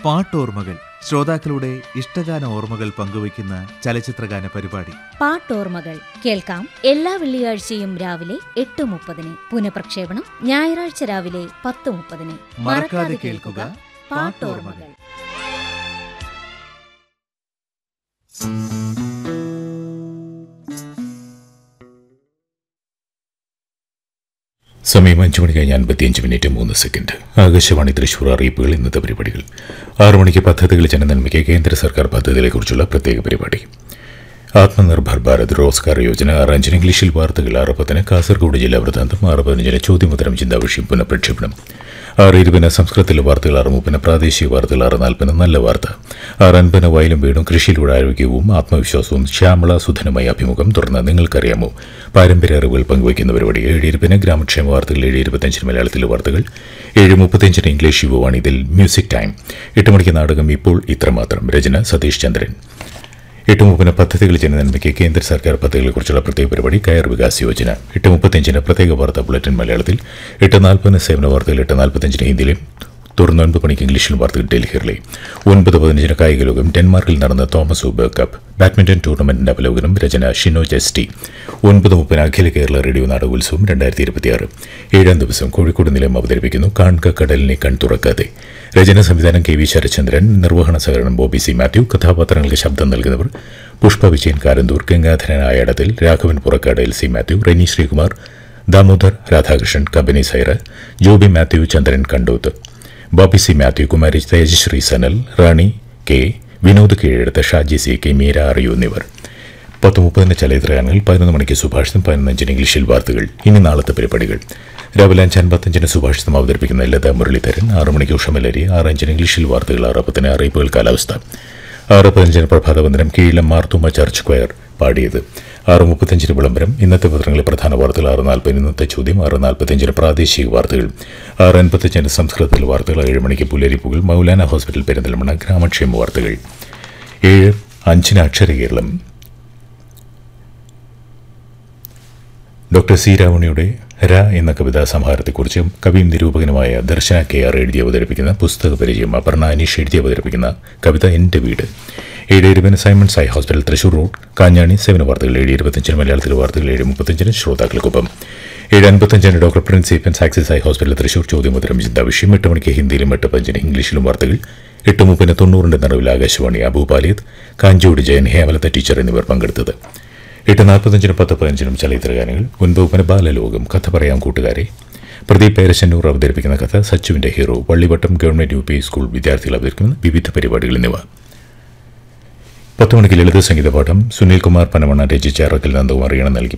പാട്ടോർമ്മകൾ ശ്രോതാക്കളുടെ ഇഷ്ടഗാന ഓർമ്മകൾ പങ്കുവയ്ക്കുന്ന ചലച്ചിത്രഗാന പരിപാടി പാട്ടോർമ്മകൾ കേൾക്കാം എല്ലാ വെള്ളിയാഴ്ചയും രാവിലെ എട്ട് മുപ്പതിന് പുനഃപ്രക്ഷേപണം ഞായറാഴ്ച രാവിലെ പത്ത് മുപ്പതിന് മറക്കാതെ കേൾക്കുക പാട്ടോർമ്മകൾ സമയം അഞ്ചു മണി കഴിഞ്ഞ് അൻപത്തിയഞ്ച് മിനിറ്റ് മൂന്ന് സെക്കൻഡ് ആകാശവാണി തൃശൂർ അറിയിപ്പുകൾ ഇന്നത്തെ പരിപാടികൾ ആറു മണിക്ക് പദ്ധതികൾ ജനനന്മയ്ക്ക് കേന്ദ്ര സർക്കാർ പദ്ധതികളെക്കുറിച്ചുള്ള പ്രത്യേക പരിപാടി ആത്മനിർഭർ ഭാരത് റോസ്ഗാർ യോജന ആറഞ്ചിന് ഇംഗ്ലീഷിൽ വാർത്തകൾ ആറ് പത്തിന് കാസർഗോഡ് ജില്ലാ വൃത്താന്തം ആറ് പതിനഞ്ചിന് ചോദ്യോത്തരം ചിന്താവിഷയം പുനഃപ്രക്ഷേപണം ആറ് ഇരുപതിന് സംസ്കൃതത്തിലെ വാർത്തകൾ ആറ് മുപ്പതിന് പ്രാദേശിക വാർത്തകൾ ആറ് നാൽപ്പതിന് നല്ല വാർത്ത ആറ് അൻപതിന് വയലും വീടും കൃഷിയിലൂടെ ആരോഗ്യവും ആത്മവിശ്വാസവും ശ്യാമള സുധനമായ അഭിമുഖം തുടർന്ന് നിങ്ങൾക്കറിയാമോ പാരമ്പര്യ അറിവുകൾ പങ്കുവയ്ക്കുന്ന പരിപാടി ഏഴ് ഇരുപതിന് ഗ്രാമക്ഷേമ വാർത്തകൾ ഏഴ് ഇരുപത്തഞ്ചിന് മലയാളത്തിലെ വാർത്തകൾ ഏഴ് മുപ്പത്തഞ്ചിന് ഇംഗ്ലീഷ് യുവവാണ് ഇതിൽ മ്യൂസിക് ടൈം എട്ട് മണിക്ക് നാടകം ഇപ്പോൾ ഇത്രമാത്രം രചന സതീഷ് ചന്ദ്രൻ എട്ട് മുപ്പതിന് പദ്ധതികൾ ജനനന്മയ്ക്ക് കേന്ദ്ര സർക്കാർ പദ്ധതികളെക്കുറിച്ചുള്ള പ്രത്യേക പരിപാടി കയർ വികാസ് യോജന എട്ട് മുപ്പത്തഞ്ചിന് പ്രത്യേക വാർത്താ ബുള്ളറ്റിൻ മലയാളത്തിൽ എട്ട് നാൽപ്പതിന് സേവന വാർത്തകൾ എട്ട് നാൽപ്പത്തഞ്ചിന് ഹിന്ദിയിലും തുടർന്ന് ഒൻപത് മണിക്ക് ഇംഗ്ലീഷിലും വാർത്തകൾ ഡൽഹിയിലെ ഒൻപത് പതിനഞ്ചിന് കായിക ലോകം ഡെൻമാർക്കിൽ നടന്ന തോമസ് ഊബർ കപ്പ് ബാഡ്മിന്റൺ ടൂർണമെന്റിന്റെ അവലോകനം രചന ഷിനോ ജസ്റ്റി ഒൻപത് മുപ്പതിന് അഖില കേരള റേഡിയോ നാടകോത്സവം രണ്ടായിരത്തി ഇരുപത്തിയാറ് ഏഴാം ദിവസം കോഴിക്കോട് നിലയം അവതരിപ്പിക്കുന്നു കാൺക കടലിനെ കൺ തുറക്കാതെ രചന സംവിധാനം കെ വി ശരചന്ദ്രൻ നിർവഹണ സഹകരണം ബോബി സി മാത്യു കഥാപാത്രങ്ങൾക്ക് ശബ്ദം നൽകുന്നവർ Pushpa Vijayan Karanthur Gangadharan Ayadathil Raghavan Purakkad L C Mathew Reni Sreekumar Damodar Radhakrishnan Kabani Saira Joby Mathew Chandran Kandoth Bobby C Mathew Kumari Thejasree Sanal Rani K Vinod Keezhedath Shaji C K Meera അറിയൂ എന്നിവർ പത്ത് മുപ്പതിന് ചലച്ചിത്രഗാനങ്ങൾ പതിനൊന്ന് മണിക്ക് സുഭാഷിതം പതിനഞ്ചിന് ഇംഗ്ലീഷിൽ വാർത്തകൾ ഇനി നാളത്തെ പരിപാടികൾ രാവിലെ അഞ്ച് അൻപത്തഞ്ചിന് സുഭാഷിതം അവതരിപ്പിക്കുന്ന ലത മുരളീധരൻ ആറ് മണിക്ക് ഉഷമലരി ആറ് അഞ്ചിന് ഇംഗ്ലീഷിൽ വാർത്തകൾ ആറ് പത്തിന് അറിയിപ്പുകൾ കാലാവസ്ഥ ആറ് പതിനഞ്ചിന് പ്രഭാതവന്ദനം കീഴിലം മാർത്തുമ ചർച്ച് സ്ക്വയർ പാടിയത് ആറ് മുപ്പത്തഞ്ചിന് വിളംബരം ഇന്നത്തെ പത്രങ്ങളിലെ പ്രധാന വാർത്തകൾ ആറ് നാൽപ്പതിന് ഇന്നത്തെ ചോദ്യം ആറ് നാൽപ്പത്തഞ്ചിന് പ്രാദേശിക വാർത്തകൾ ആറ് അൻപത്തഞ്ചിന് സംസ്കൃതത്തിൽ വാർത്തകൾ ഏഴ് മണിക്ക് പുലരിപ്പുകൾ മൗലാന ഹോസ്പിറ്റൽ പെരിന്തൽമണ്ണ ഗ്രാമക്ഷേമ വാർത്തകൾ ഏഴ് അഞ്ചിന് അക്ഷര കേരളം ഡോക്ടർ സി രാവണിയുടെ ര എന്ന കവിതാ സമാഹാരത്തെക്കുറിച്ച് കവിയും നിരൂപകനുമായ ദർശന കെ ആർ എഴുതി അവതരിപ്പിക്കുന്ന പുസ്തക പരിചയം അപർണ അനീഷ് എഴുതി അവതരിപ്പിക്കുന്ന കവിത എൻ്റെ വീട് ഏഴ് ഇരുപതിന് Simon Sai hospital Thrissur road Kanjani സേവന വാർത്തകൾ ഏഴ് ഇരുപത്തഞ്ചിന് മലയാളത്തിലെ വാർത്തകൾ ഏഴ് മുപ്പത്തഞ്ചിന് ശ്രോതാക്കൾക്കൊപ്പം ഏഴ് അൻപത്തഞ്ചിന് doctor Prince Eapen's Axis eye hospital Thrissur ചോദ്യോത്തരം ചിന്താ വിഷയം എട്ട് മണിക്ക് ഹിന്ദിയിലും എട്ട് പഞ്ചിന് ഇംഗ്ലീഷിലും വാർത്തകൾ എട്ട് മുപ്പതിന് തൊണ്ണൂറിന്റെ നടുവിൽ ആകാശവാണി അബൂപാലിയത് കാഞ്ചോട് ജയൻ ഹേമലത്ത ടീച്ചർ എന്നിവർ പങ്കെടുത്തത് എട്ട് നാൽപ്പത്തഞ്ചിനും പത്ത് പതിനഞ്ചിനും ചലച്ചിത്രഗാനങ്ങൾ ഒൻപതിന് ബാലലോകം കഥ പറയാം കൂട്ടുകാരെ പ്രദീപ് പേരശന്നൂർ അവതരിപ്പിക്കുന്ന കഥ സച്ചുവിന്റെ hero Vallivattam government U P school വിദ്യാർത്ഥികൾ അവതരിക്കുന്ന വിവിധ പരിപാടികൾ എന്നിവ പത്ത് മണിക്ക് ലളിത സംഗീത പാഠം സുനിൽ കുമാർ പനമണ്ണ രചിച്ച അറക്കൽ നന്ദകുമാർ ഈണം നൽകി